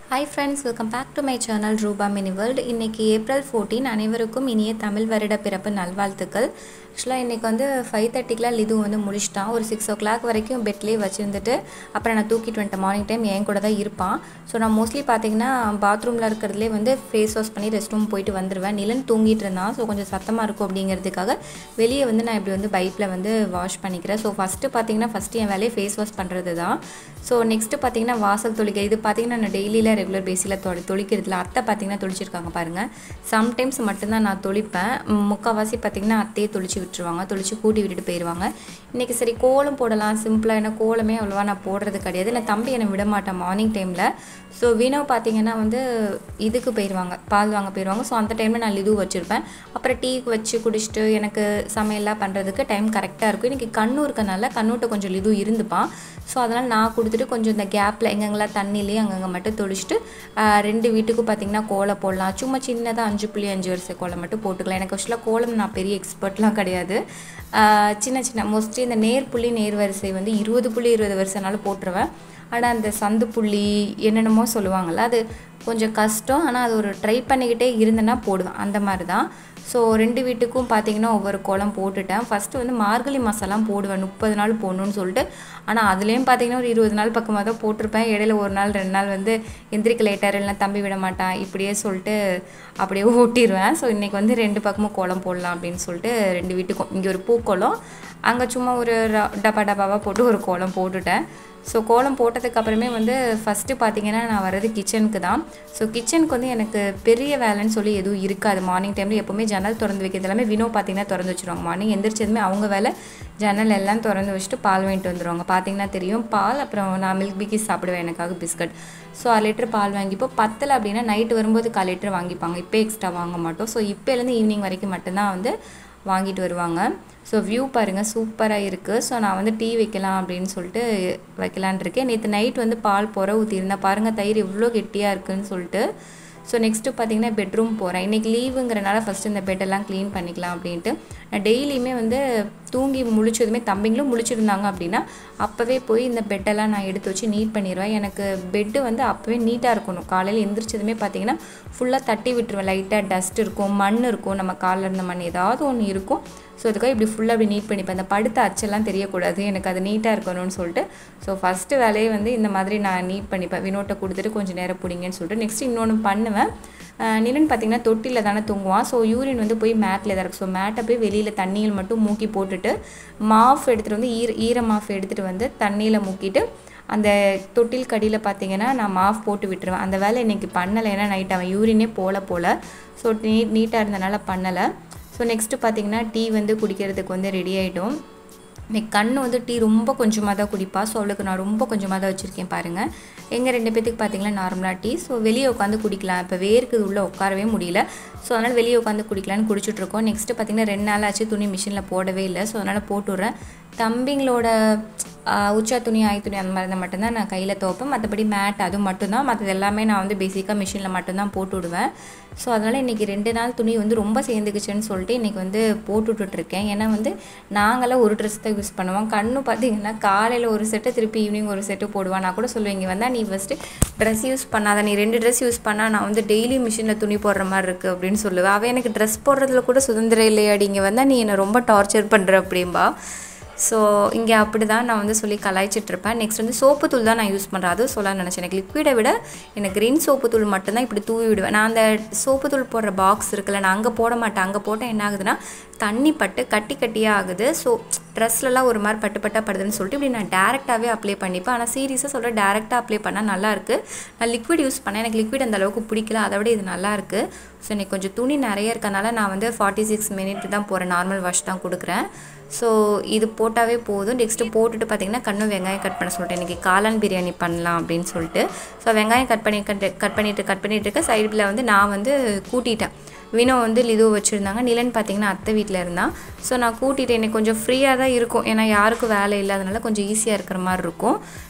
hi friends welcome back to my channel Rupa mini world இன்றைக்கி April fourteen அனைவருக்கும் இனிய தமிழ் வருட பிறப்பு நல்வாழ்த்துக்கள் ஆக்சுவலாக இன்றைக்கி வந்து ஃபைவ் தேர்ட்டிக்கெலாம் லிது வந்து முடிச்சிட்டான் ஒரு சிக்ஸ் ஓ கிளாக் வரைக்கும் பெட்லேயே வச்சுருந்துட்டு அப்புறம் நான் தூக்கிட்டு வந்துட்டேன் மார்னிங் டைம் என் கூட தான் இருப்பான் ஸோ நான் மோஸ்ட்லி பார்த்தீங்கன்னா பாத்ரூமில் இருக்கிறதுலே வந்து ஃபேஸ் வாஷ் பண்ணி ரெஸ்ட் ரூம் போயிட்டு வந்துடுவேன் நிலன் தூங்கிட்டு இருந்தான் ஸோ கொஞ்சம் சத்தமாக இருக்கும் அப்படிங்கிறதுக்காக வெளியே வந்து நான் இப்படி வந்து பைப்பில் வந்து வாஷ் பண்ணிக்கிறேன் ஸோ ஃபஸ்ட்டு பார்த்தீங்கன்னா ஃபஸ்ட்டு என் வேலையை ஃபேஸ் வாஷ் பண்ணுறது தான் ஸோ நெக்ஸ்ட்டு பார்த்தீங்கன்னா வாசல் தொளிக்க இது பார்த்தீங்கன்னா நான் டெய்லியில் ரெகுலர் பேஸில் தொளி தொளிக்கிறதுல அத்தை பார்த்தீங்கன்னா தொளிச்சிருக்காங்க பாருங்கள் சம்டைம்ஸ் மட்டும்தான் நான் தொளிப்பேன் ம், முக்கால்வாசி பார்த்தீங்கன்னா அத்தையே தொளிச்சு விட்டுருவாங்க தொளிச்சு கூட்டி விட்டுட்டு போயிடுவாங்க இன்றைக்கி சரி கோலம் போடலாம் சிம்பிளாக ஏன்னா கோலமே அவ்வளோவா நான் போடுறது கிடையாது நான் தம்பி என்னை விட மாட்டேன் மார்னிங் டைமில் ஸோ வீணோ பார்த்தீங்கன்னா வந்து இதுக்கு போயிடுவாங்க பால் வாங்க போயிடுவாங்க ஸோ அந்த டைமில் நான் இதுவும் வச்சுருப்பேன் அப்புறம் டீ வச்சு குடிச்சிட்டு எனக்கு சமையல்லாம் பண்ணுறதுக்கு டைம் கரெக்டாக இருக்கும் இன்றைக்கி கண்ணு இருக்கனால கண்ணூட்ட கொஞ்சம் இது இருந்துப்பான் ஸோ அதனால் நான் கொடுத்துட்டு கொஞ்சம் இந்த கேப்பில் எங்கெங்கெல்லாம் தண்ணிலேயே அங்கங்கே மட்டும் தொளிச்சிட்டு ஆஹ், ரெண்டு வீட்டுக்கும் பார்த்தீங்கன்னா கோலம் போடலாம் சும்மா சின்னதாக அஞ்சு புள்ளி அஞ்சு வரிசை கோலம் மட்டும் போட்டுக்கலாம் எனக்கு ஆக்சுவலாக கோலம் நான் பெரிய எக்ஸ்பர்ட்லாம் கிடையாது ஆஹ், சின்ன சின்ன மோஸ்ட்லி இந்த நேர் புள்ளி நேர் வரிசை வந்து இருபது புள்ளி இருபது வரிசைனாலும் போட்டுருவேன் ஆனால் அந்த சந்து புள்ளி என்னென்னமோ சொல்லுவாங்கள்ல அது கொஞ்சம் கஷ்டம் ஆனால் அது ஒரு ட்ரை பண்ணிக்கிட்டே இருந்தேன்னா போடுவேன் அந்த மாதிரி தான் ஸோ ரெண்டு வீட்டுக்கும் பார்த்தீங்கன்னா ஒவ்வொரு கோலம் போட்டுட்டேன் ஃபஸ்ட்டு வந்து மார்கழி மாதம்லாம் போடுவேன் முப்பது நாள் போடணும்னு சொல்லிட்டு ஆனால் அதுலேயும் பார்த்தீங்கன்னா ஒரு இருபது நாள் பக்கமாக தான் போட்டிருப்பேன் இடையில ஒரு நாள் ரெண்டு நாள் வந்து எந்திரிக்க லேட்டார் இல்லைனா தம்பி விட மாட்டான் இப்படியே சொல்லிட்டு அப்படியே ஓட்டிடுவேன் ஸோ இன்றைக்கி வந்து ரெண்டு பக்கமும் கோலம் போடலாம் அப்படின்னு சொல்லிட்டு ரெண்டு வீட்டுக்கும் இங்கே ஒரு பூக்கோலம் அங்கே சும்மா ஒரு ர- டப்பா டப்பாவாக போட்டு ஒரு கோலம் போட்டுட்டேன் ஸோ கோலம் போட்டதுக்கு அப்புறமே வந்து ஃபஸ்ட்டு பார்த்தீங்கன்னா நான் வர்றது கிச்சனுக்கு தான் ஸோ கிச்சனுக்கு வந்து எனக்கு பெரிய வேலைன்னு சொல்லி எதுவும் இருக்காது மார்னிங் டைமில் எப்போவுமே ஜன்னல் திறந்து வைக்கிறது எல்லாமே வினோ பார்த்தீங்கன்னா திறந்து வச்சுருவாங்க மார்னிங் எந்திரிச்சதுமே அவங்க வேலை ஜன்னல் எல்லாம் திறந்து வச்சுட்டு பால் வாங்கிட்டு வந்துடுவாங்க பார்த்தீங்கன்னா தெரியும் பால் அப்புறம் நான் மில்க் பிக்கிஸ் சாப்பிடுவேன் எனக்காக பிஸ்கட் ஸோ அரை லிட்டர் பால் வாங்கிப்போ பத்தலை அப்படின்னா நைட்டு வரும்போது கால் லிட்டர் வாங்கிப்பாங்க இப்போ எக்ஸ்ட்ரா வாங்க மாட்டோம் ஸோ இப்போலேருந்து ஈவினிங் வரைக்கும் மட்டும்தான் வந்து வாங்கிட்டு வருவாங்க ஸோ வியூ பாருங்கள் சூப்பராக இருக்குது ஸோ நான் வந்து டீ வைக்கலாம் அப்படின்னு சொல்லிட்டு வைக்கலான் இருக்கேன் நேற்று நைட் வந்து பால் புற ஊற்றிருந்தேன் பாருங்கள் தயிர் இவ்வளோ கெட்டியாக இருக்குன்னு சொல்லிட்டு ஸோ நெக்ஸ்ட்டு பார்த்தீங்கன்னா பெட்ரூம் போகிறேன் இன்றைக்கி லீவுங்கிறனால ஃபஸ்ட்டு இந்த பெட்டெல்லாம் க்ளீன் பண்ணிக்கலாம் அப்படின்ட்டு நான் டெய்லியுமே வந்து தூங்கி முழிச்சதுமே தம்பிங்களும் முழிச்சிருந்தாங்க அப்படின்னா அப்போவே போய் இந்த பெட்டெல்லாம் நான் எடுத்து வச்சு நீட் பண்ணிடுவேன் எனக்கு பெட்டு வந்து அப்போவே நீட்டாக இருக்கணும் காலையில் எந்திரிச்சதுமே பார்த்தீங்கன்னா ஃபுல்லாக தட்டி விட்டுருவேன் லைட்டாக டஸ்ட் இருக்கும் மண் இருக்கும் நம்ம காலில் இருந்த மண் ஏதாவது ஒன்று இருக்கும் ஸோ அதுக்காக இப்படி ஃபுல்லாக அப்படி நீட் பண்ணிப்பேன் அந்த படுத்த அச்செல்லாம் தெரியக்கூடாது எனக்கு அது நீட்டாக இருக்கணும்னு சொல்லிட்டு ஸோ ஃபஸ்ட்டு வேலையே வந்து இந்த மாதிரி நான் நீட் பண்ணிப்பேன் வினோட்டை கொடுத்துட்டு கொஞ்சம் நேரம் பிடிங்கன்னு சொல்லிட்டு நெக்ஸ்ட் இன்னொன்று பண்ணுவேன் ஆஹ் நிலன் பார்த்தீங்கன்னா தொட்டியில் தானே தூங்குவான் ஸோ யூரின் வந்து போய் மேட்டில் தான் இருக்கும் ஸோ மேட்டை போய் வெளியில் தண்ணியில் மட்டும் மூக்கி போட்டுட்டு மாஃப் எடுத்துகிட்டு வந்து ஈர ஈர மாஃப் எடுத்துகிட்டு வந்து தண்ணியில் முக்கிட்டு அந்த தொட்டில் கடியில் பார்த்தீங்கன்னா நான் மாஃப் போட்டு விட்டுருவேன் அந்த வேலை இன்றைக்கி பண்ணலை ஏன்னா நைட் அவன் யூரினே போல போல் ஸோ நீ நீட்டாக இருந்தனால பண்ணலை ஸோ நெக்ஸ்ட்டு பார்த்தீங்கன்னா டீ வந்து குடிக்கிறதுக்கு வந்து ரெடி ஆகிட்டோம் இன்னைக்கு கண்ணு வந்து டீ ரொம்ப கொஞ்சமாக தான் குடிப்பா ஸோ அவளுக்கு நான் ரொம்ப கொஞ்சமாக தான் வச்சுருக்கேன் பாருங்கள் எங்கள் ரெண்டு பேத்துக்கு பார்த்தீங்கன்னா நார்மலாக டீ ஸோ வெளியே உட்காந்து குடிக்கலாம் இப்போ வேர்க்குது உள்ளே உட்காரவே முடியல ஸோ அதனால் வெளியே உட்காந்து குடிக்கலான்னு குடிச்சிட்ருக்கோம் நெக்ஸ்ட்டு பார்த்தீங்கன்னா ரெண்டு நாள் ஆச்சு துணி மிஷினில் போடவே இல்லை ஸோ அதனால் போட்டு விட்றேன் தம்பிங்களோட ஆஹ், உச்சா துணி ஆய் துணி அந்த மாதிரி இருந்தால் மட்டும்தான் நான் கையில் துவைப்பேன் மற்றபடி மேட் அது மட்டும்தான் மற்றது எல்லாமே நான் வந்து பேசிக்காக மிஷினில் மட்டும்தான் போட்டு விடுவேன் ஸோ அதனால் இன்றைக்கி ரெண்டு நாள் துணி வந்து ரொம்ப சேர்ந்துக்குச்சுன்னு சொல்லிட்டு இன்றைக்கி வந்து போட்டு விட்டுட்ருக்கேன் ஏன்னா வந்து நாங்களாம் ஒரு ட்ரெஸ் தான் யூஸ் பண்ணுவோம் கண்ணு பார்த்தீங்கன்னா காலையில் ஒரு செட்டு திருப்பி ஈவினிங் ஒரு செட்டு போடுவான் நான் கூட சொல்லுவேன் இங்கே வந்தால் நீ ஃபஸ்ட்டு ட்ரெஸ் யூஸ் பண்ணாத நீ ரெண்டு ட்ரெஸ் யூஸ் பண்ணால் நான் வந்து டெய்லி மிஷினில் துணி போடுற மாதிரி இருக்குது அப்படின்னு சொல்லுவேன் அவன் எனக்கு ட்ரெஸ் போடுறதுல கூட சுதந்திரம் இல்லையாடி இங்கே வந்தால் நீ என்னை ரொம்ப டார்ச்சர் பண்ணுற அப்படிம்பா ஸோ இங்கே அப்படி தான் நான் வந்து சொல்லி கலாய்ச்சிட்டு இருப்பேன் நெக்ஸ்ட் வந்து சோப்பு தூள் தான் நான் யூஸ் பண்ணுறேன் அதுவும் சொல்ல நினச்சேன் எனக்கு லிக்விடை விட எனக்கு க்ரீன் சோப்பு தூள் மட்டும்தான் இப்படி தூவி விடுவேன் நான் அந்த சோப்பு தூள் போடுற பாக்ஸ் இருக்குல்ல நான் அங்கே போட மாட்டேன் அங்கே போட்டால் என்ன ஆகுதுன்னா தண்ணி பட்டு கட்டி கட்டியாக ஆகுது ஸோ ட்ரெஸ்லலாம் ஒரு மாதிரி பட்டு பட்டா படுதுன்னு சொல்லிட்டு இப்படி நான் டேரெக்டாகவே அப்ளை பண்ணிப்பேன் ஆனால் சீரியஸாக சொல்ல டேரெக்டாக அப்ளை பண்ணால் நல்லா இருக்கு நான் லிக்விட் யூஸ் பண்ணேன் எனக்கு லிக்விட் அந்த அளவுக்கு பிடிக்கல அதை விட இது நல்லா இருக்கு ஸோ எனக்கு கொஞ்சம் துணி நிறைய இருக்கனால நான் வந்து ஃபார்ட்டி சிக்ஸ் மினிட் தான் போகிறேன் நார்மல் வாஷ் தான் கொடுக்குறேன் ஸோ இது போட்டாவே போதும் நெக்ஸ்ட்டு போட்டுட்டு பார்த்தீங்கன்னா கண்ணும் வெங்காயம் கட் பண்ண சொல்லிட்டேன் இன்றைக்கி காளான் பிரியாணி பண்ணலாம் அப்படின்னு சொல்லிட்டு ஸோ வெங்காயம் கட் பண்ணி கட் கட் பண்ணிட்டு கட் பண்ணிட்டு இருக்க சைடில் வந்து நான் வந்து கூட்டிட்டேன் வினோ வந்து லிதோ வச்சுருந்தாங்க நிலன் பார்த்தீங்கன்னா அத்தை வீட்டில் இருந்தான் ஸோ நான் கூட்டிட்டு எனக்கு கொஞ்சம் ஃப்ரீயாக தான் இருக்கும் ஏன்னா யாருக்கும் வேலை இல்லாதனால கொஞ்சம் ஈஸியாக இருக்கிற மாதிரி இருக்கும்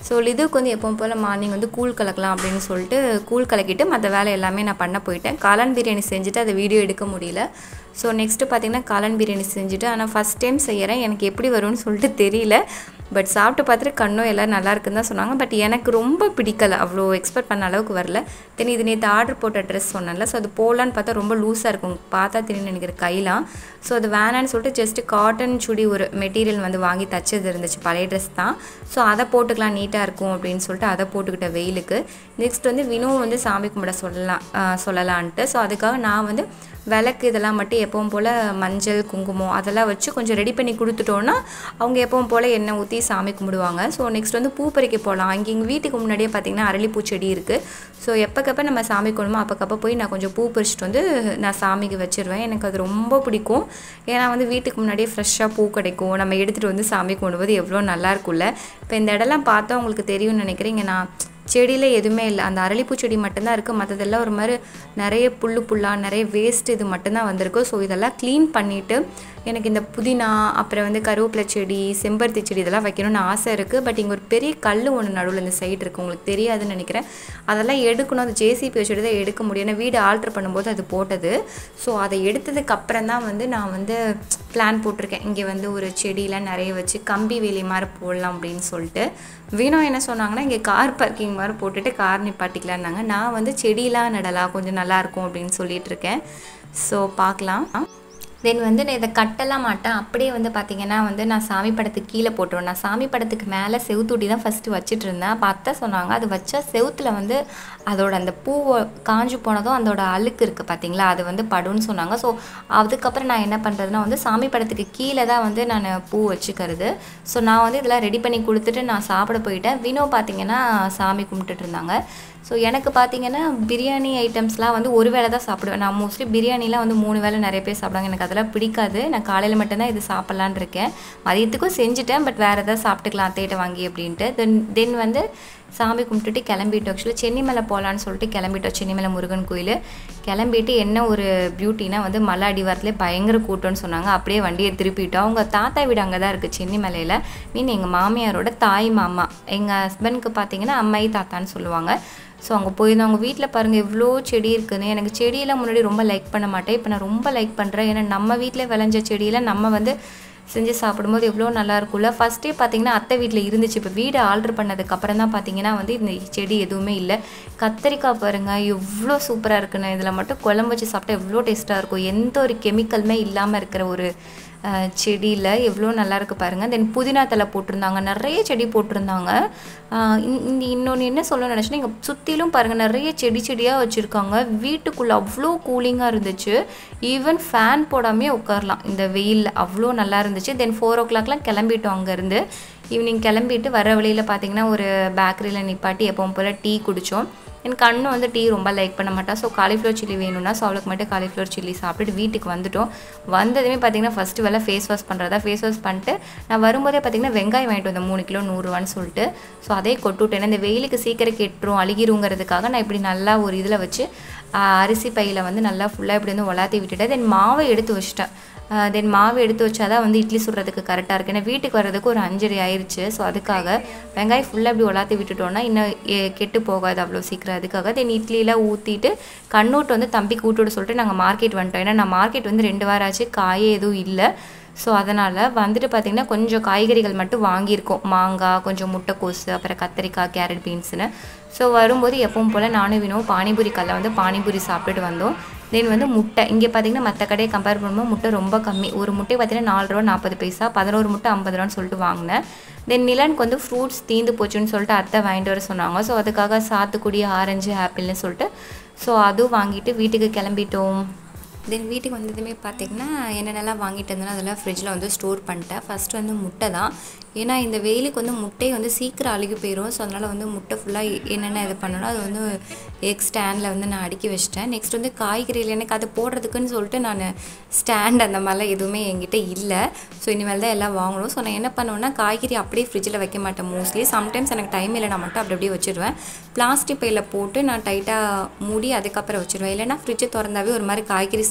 ஸோ லிதுக்கு வந்து எப்பவும் போல் மார்னிங் வந்து கூழ் கலக்கலாம் அப்படின்னு சொல்லிட்டு கூழ் கலக்கிட்டு மற்ற வேலை எல்லாமே நான் பண்ண போயிட்டேன் காளான் பிரியாணி செஞ்சுட்டு அதை வீடியோ எடுக்க முடியல ஸோ நெக்ஸ்ட்டு பார்த்தீங்கன்னா காளான் பிரியாணி செஞ்சுட்டு ஆனால் ஃபஸ்ட் டைம் செய்கிறேன் எனக்கு எப்படி வரும்னு சொல்லிட்டு தெரியல பட் சாப்பிட்டு பார்த்துட்டு கண்ணும் எல்லோரும் நல்லா இருக்குன்னு தான் சொன்னாங்க பட் எனக்கு ரொம்ப பிடிக்கல அவ்வளோ எக்ஸ்பெக்ட் பண்ண அளவுக்கு வரல தென் இது நேற்று ஆர்டர் போட்ட ட்ரெஸ் சொன்னேன்ல ஸோ அது போடலான்னு பார்த்தா ரொம்ப லூஸாக இருக்கும் பார்த்தா தெரியும் நினைக்கிற கையெல்லாம் ஸோ அது வேணான்னு சொல்லிட்டு ஜஸ்ட்டு காட்டன் சுடி ஒரு மெட்டீரியல் வந்து வாங்கி தச்சது இருந்துச்சு பழைய ட்ரெஸ் தான் ஸோ அதை போட்டுக்கலாம் நீட்டாக இருக்கும் அப்படின்னு சொல்லிட்டு அதை போட்டுக்கிட்ட வெயிலுக்கு நெக்ஸ்ட் வந்து வினு வந்து சாமி கும்பிட சொல்லலாம் ஆஹ் சொல்லலான்ட்டு ஸோ அதுக்காக நான் வந்து விளக்கு இதெல்லாம் மட்டும் எப்பவும் போல் மஞ்சள் குங்குமம் அதெல்லாம் வச்சு கொஞ்சம் ரெடி பண்ணி கொடுத்துட்டோன்னா அவங்க எப்பவும் போல் எண்ணெய் ஊற்றி சாமி கும்பிடுவாங்க ஸோ நெக்ஸ்ட் வந்து பூ பறிக்க போகலாம் இங்கே எங்கள் வீட்டுக்கு முன்னாடியே பார்த்திங்கன்னா அரளிப்பூ செடி இருக்குது ஸோ எப்போக்கப்போ நம்ம சாமி கும்பிடுமோ அப்போக்கப்போ போய் நான் கொஞ்சம் பூ பறிச்சிட்டு வந்து நான் சாமிக்கு வச்சிருவேன் எனக்கு அது ரொம்ப பிடிக்கும் ஏன்னா வந்து வீட்டுக்கு முன்னாடியே ஃப்ரெஷ்ஷாக பூ கிடைக்கும் நம்ம எடுத்துகிட்டு வந்து சாமி கும்பிடும்போது எவ்வளோ நல்லா இருக்கும்ல இப்போ இந்த இடம்லாம் பார்த்தா உங்களுக்கு தெரியும்னு நினைக்கிறேன் இங்கே நான் செடியில் எதுவுமே இல்லை அந்த அரளிப்பூ செடி மட்டும்தான் இருக்குது மற்றதெல்லாம் ஒரு மாதிரி நிறைய புல்லு புல்லாக நிறைய வேஸ்ட் இது மட்டும்தான் வந்திருக்கு ஸோ இதெல்லாம் க்ளீன் பண்ணிவிட்டு எனக்கு இந்த புதினா அப்புறம் வந்து கருவேப்பிலை செடி செம்பருத்தி செடி இதெல்லாம் வைக்கணும்னு ஆசை இருக்குது பட் இங்கே ஒரு பெரிய கல் ஒன்று நடுவில் இந்த சைடு இருக்குது உங்களுக்கு தெரியாதுன்னு நினைக்கிறேன் அதெல்லாம் எடுக்கணும் அது ஜேசிபி வச்சுட்டு தான் எடுக்க முடியும் ஏன்னா வீடு ஆல்ட்ரு பண்ணும்போது அது போட்டது ஸோ அதை எடுத்ததுக்கு அப்புறம் தான் வந்து நான் வந்து பிளான் போட்டிருக்கேன் இங்கே வந்து ஒரு செடியெலாம் நிறைய வச்சு கம்பி வேலி மாதிரி போடலாம் அப்படின்னு சொல்லிட்டு வீணோ என்ன சொன்னாங்கன்னா இங்கே கார் பார்க்கிங் மாதிரி போட்டுட்டு கார் நிப்பாட்டிக்கலான்னாங்க நான் வந்து செடியெலாம் நடலாம் கொஞ்சம் நல்லாயிருக்கும் அப்படின்னு சொல்லிட்டு இருக்கேன் ஸோ பார்க்கலாம் தென் வந்து நான் இதை கட்டலாம் மாட்டேன் அப்படியே வந்து பார்த்தீங்கன்னா வந்து நான் சாமி படத்துக்கு கீழே போட்டுருவேன் நான் சாமி படத்துக்கு மேலே செவுத்தூட்டி தான் ஃபஸ்ட்டு வச்சுட்டு இருந்தேன் அப்போ அத்தை சொன்னாங்க அது வச்சா செவுத்தில் வந்து அதோட அந்த பூ காஞ்சு போனதும் அதோட அழுக்கு இருக்குது பார்த்தீங்களா அது வந்து படுன்னு சொன்னாங்க ஸோ அதுக்கப்புறம் நான் என்ன பண்ணுறதுனா வந்து சாமி படத்துக்கு கீழே தான் வந்து நான் பூ வச்சுக்கிறது ஸோ நான் வந்து இதெல்லாம் ரெடி பண்ணி கொடுத்துட்டு நான் சாப்பிட போயிட்டேன் வினோ பார்த்தீங்கன்னா சாமி கும்பிட்டுட்டு இருந்தாங்க ஸோ எனக்கு பார்த்தீங்கன்னா பிரியாணி ஐட்டம்ஸ்லாம் வந்து ஒரு வேளை தான் சாப்பிடுவேன் நான் மோஸ்ட்லி பிரியாணிலாம் வந்து மூணு வேளை நிறைய பேர் சாப்பிடுவாங்க எனக்கு அதெல்லாம் பிடிக்காது நான் காலையில் மட்டும்தான் இது சாப்பிட்லான் இருக்கேன் மதியத்துக்கும் செஞ்சுட்டேன் பட் வேறு எதாவது சாப்பிட்டுக்கலாம் அத்தையிட்ட வாங்கி அப்படின்ட்டு தென் தென் வந்து சாமி கும்பிட்டுட்டு கிளம்பிட்டோம் ஆக்சுவலி சென்னிமலை போகலான்னு சொல்லிட்டு கிளம்பிட்டோம் சென்னிமலை முருகன் கோயில் கிளம்பிட்டு என்ன ஒரு பியூட்டினா வந்து மலை அடிவாரத்துலேயே பயங்கர கூட்டம்னு சொன்னாங்க அப்படியே வண்டியை திருப்பிட்டோம் அவங்க தாத்தா வீடு அங்கே தான் இருக்குது சென்னிமலையில் மீன் எங்கள் மாமியாரோட தாய் மாமா எங்கள் ஹஸ்பண்ட்க்கு பார்த்தீங்கன்னா அம்மாயி தாத்தான்னு சொல்லுவாங்க ஸோ அங்கே போயிருந்தோம் அவங்க வீட்டில் பாருங்கள் எவ்வளோ செடி இருக்குன்னு எனக்கு செடியெல்லாம் முன்னாடி ரொம்ப லைக் பண்ண மாட்டேன் இப்போ நான் ரொம்ப லைக் பண்ணுறேன் ஏன்னா நம்ம வீட்டில் விளைஞ்ச செடியில் நம்ம வந்து செஞ்சு சாப்பிடும்போது எவ்வளோ நல்லா இருக்கும்ல ஃபஸ்ட்டே பார்த்தீங்கன்னா அத்தை வீட்டில் இருந்துச்சு இப்போ வீடு ஆல்ட்ரு பண்ணதுக்கு அப்புறம் தான் பார்த்தீங்கன்னா வந்து இந்த செடி எதுவுமே இல்லை கத்திரிக்காய் பாருங்கள் எவ்வளோ சூப்பராக இருக்குன்னு இதில் மட்டும் குழம்பு வச்சு சாப்பிட்டா எவ்வளோ டேஸ்ட்டாக இருக்கும் எந்த ஒரு கெமிக்கலுமே இல்லாமல் இருக்கிற ஒரு அஹ், செடியில் எவ்வளோ நல்லா இருக்கு பாருங்கள் தென் புதினா தலை போட்டிருந்தாங்க நிறைய செடி போட்டிருந்தாங்க அஹ், இன்- இந்த இன்னொன்று என்ன சொல்ல நினச்சேன்னா இங்கே சுற்றிலும் பாருங்கள் நிறைய செடி செடியாக வச்சுருக்காங்க வீட்டுக்குள்ளே அவ்வளோ கூலிங்காக இருந்துச்சு ஈவன் ஃபேன் போடாமே உட்காரலாம் இந்த வெயிலில் அவ்வளோ நல்லா இருந்துச்சு தென் ஃபோர் ஓ கிளாக்லாம் கிளம்பிட்டோம் அங்கேருந்து ஈவினிங் கிளம்பிட்டு வர வழியில் பார்த்தீங்கன்னா ஒரு பேக்கரியில் நிப்பாட்டி எப்பவும் போல் டீ குடித்தோம் எனக்கு அண்ணன் வந்து டீ ரொம்ப லைக் பண்ண மாட்டா ஸோ காலிஃப்ளவர் சில்லி வேணும்னா ஸோ அவளுக்கு மட்டும் காலிஃப்ளவர் சில்லி சாப்பிட்டுட்டு வீட்டுக்கு வந்துட்டோம் வந்ததுமே பார்த்தீங்கன்னா ஃபஸ்ட்டு வேலை ஃபேஸ் வாஷ் பண்ணுறதா ஃபேஸ் வாஷ் பண்ணிட்டு நான் வரும்போதே பார்த்தீங்கன்னா வெங்காயம் வாங்கிட்டு வந்தேன் மூணு கிலோ நூறுரூவான்னு சொல்லிட்டு ஸோ அதே கொட்டு விட்டேன் இந்த வெயிலுக்கு சீக்கிரம் கெட்டுரும் அழுகிருங்கிறதுக்காக நான் இப்படி நல்லா ஒரு இதில் வச்சு ஆஹ், அரிசி பையில் வந்து நல்லா ஃபுல்லாக இப்படி வந்து உலாத்தி விட்டுட்டேன் தென் மாவை எடுத்து வச்சிட்டேன் தென் மாவு எடுத்து வச்சாதான் வந்து இட்லி சுடுறதுக்கு கரெக்டாக இருக்குது ஏன்னா வீட்டுக்கு வர்றதுக்கு ஒரு அஞ்சரை ஆயிருச்சு ஸோ அதுக்காக வெங்காயம் ஃபுல்லாக இப்படி உலாத்தி விட்டுட்டோம்னா இன்னும் எ- கெட்டு போகாது அவ்வளோ சீக்கிரம் அதுக்காக தென் இட்லியில் ஊற்றிட்டு கண்ணூட்டு வந்து தம்பிக்கு ஊட்டு விட சொல்லிட்டு நாங்கள் மார்க்கெட் வந்துட்டோம் ஏன்னா நான் மார்க்கெட் வந்து ரெண்டு வாரம் ஆச்சு காயே எதுவும் இல்லை ஸோ அதனால் வந்துட்டு பார்த்திங்கன்னா கொஞ்சம் காய்கறிகள் மட்டும் வாங்கியிருக்கோம் மாங்காய் கொஞ்சம் முட்டைக்கோசு அப்புறம் கத்திரிக்காய் கேரட் பீன்ஸுன்னு ஸோ வரும்போது எப்பவும் போல் நானும் வினவும் பானிபூரி கல்ல வந்து பானிபூரி சாப்பிட்டுட்டு வந்தோம் தென் வந்து முட்டை இங்கே பார்த்தீங்கன்னா மற்ற கடையை கம்பேர் பண்ணும்போது முட்டை ரொம்ப கம்மி ஒரு முட்டை பார்த்தீங்கன்னா நாலு ரூபா நாற்பது பைசா பதினோரு முட்டை ஐம்பது ரூபான்னு சொல்லிட்டு வாங்கினேன் தென் நிலனுக்கு வந்து ஃப்ரூட்ஸ் தீந்து போச்சுன்னு சொல்லிட்டு அத்தை வாங்கிட்டு வர சொன்னாங்க ஸோ அதுக்காக சாத்துக்குடி ஆரஞ்சு ஆப்பிள்னு சொல்லிட்டு ஸோ அதுவும் வாங்கிட்டு வீட்டுக்கு கிளம்பிட்டோம் தென் வீட்டுக்கு வந்ததுமே பார்த்தீங்கன்னா என்னென்னலாம் வாங்கிட்டு இருந்தேனோ அதெல்லாம் ஃப்ரிட்ஜில் வந்து ஸ்டோர் பண்ணிட்டேன் ஃபஸ்ட்டு வந்து முட்டை தான் ஏன்னா இந்த வெயிலுக்கு வந்து முட்டை வந்து சீக்கிரம் அழுகி போயிடும் ஸோ அதனால் வந்து முட்டை ஃபுல்லாக என்னென்ன இது பண்ணணும் அது வந்து எக் ஸ்டாண்டில் வந்து நான் அடுக்கி வச்சிட்டேன் நெக்ஸ்ட் வந்து காய்கறியில் எனக்கு அது போடுறதுக்குன்னு சொல்லிட்டு நான் ஸ்டாண்ட் அந்த மாதிரிலாம் எதுவுமே என்கிட்ட இல்லை ஸோ இனிமேல் தான் எல்லாம் வாங்கணும் ஸோ நான் என்ன பண்ணுவேன்னா காய்கறி அப்படியே ஃப்ரிட்ஜில் வைக்க மாட்டேன் மோஸ்ட்லி சம்டைம்ஸ் எனக்கு டைம் இல்லைனா மட்டும் அப்படி அப்படியே வச்சிருவேன் பிளாஸ்டிக் பையில் போட்டு நான் டைட்டாக மூடி அதுக்கப்புறம் வச்சிருவேன் இல்லைன்னா ஃப்ரிட்ஜை திறந்தாவே ஒரு மாதிரி காய்கறி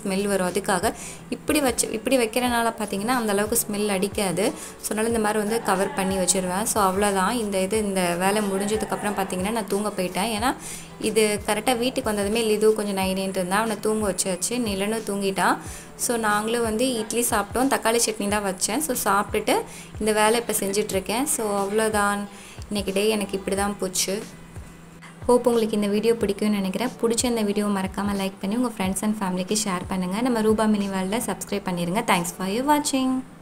ஸ்மெல் வரும் அதுக்காக இப்படி வச்சு இப்படி வைக்கிறனால பார்த்தீங்கன்னா அந்த அளவுக்கு ஸ்மெல் அடிக்காது ஸோ அதனால் இந்த மாதிரி வந்து கவர் பண்ணி வச்சுருவேன் ஸோ அவ்வளோதான் இந்த இது இந்த வேலை முடிஞ்சதுக்கப்புறம் பார்த்தீங்கன்னா நான் தூங்க போயிட்டேன் ஏன்னா இது கரெக்டாக வீட்டுக்கு வந்ததுமே லிது கொஞ்சம் நைனேன்ட்டு இருந்தால் அவனை தூங்க வச்சாச்சு நிலனும் தூங்கிட்டான் ஸோ நாங்களும் வந்து இட்லி சாப்பிட்டோம் தக்காளி சட்னி தான் வச்சேன் ஸோ சாப்பிட்டுட்டு இந்த வேலை இப்போ செஞ்சிட்ருக்கேன் ஸோ அவ்வளோதான் இன்றைக்கி டே எனக்கு இப்படி தான் போச்சு ஹோப் உங்களுக்கு இந்த வீடியோ பிடிக்கும்னு நினைக்கிறேன் பிடிச்ச இந்த வீடியோ மறக்காமல் லைக் பண்ணி உங்கள் ஃப்ரெண்ட்ஸ் அண்ட் ஃபேமிலிக்கு ஷேர் பண்ணுங்கள் நம்ம ரூபா மினி வேர்ல்டில் சப்ஸ்கிரைப் பண்ணிடுங்க தேங்க்ஸ் ஃபார் யூ வாட்சிங்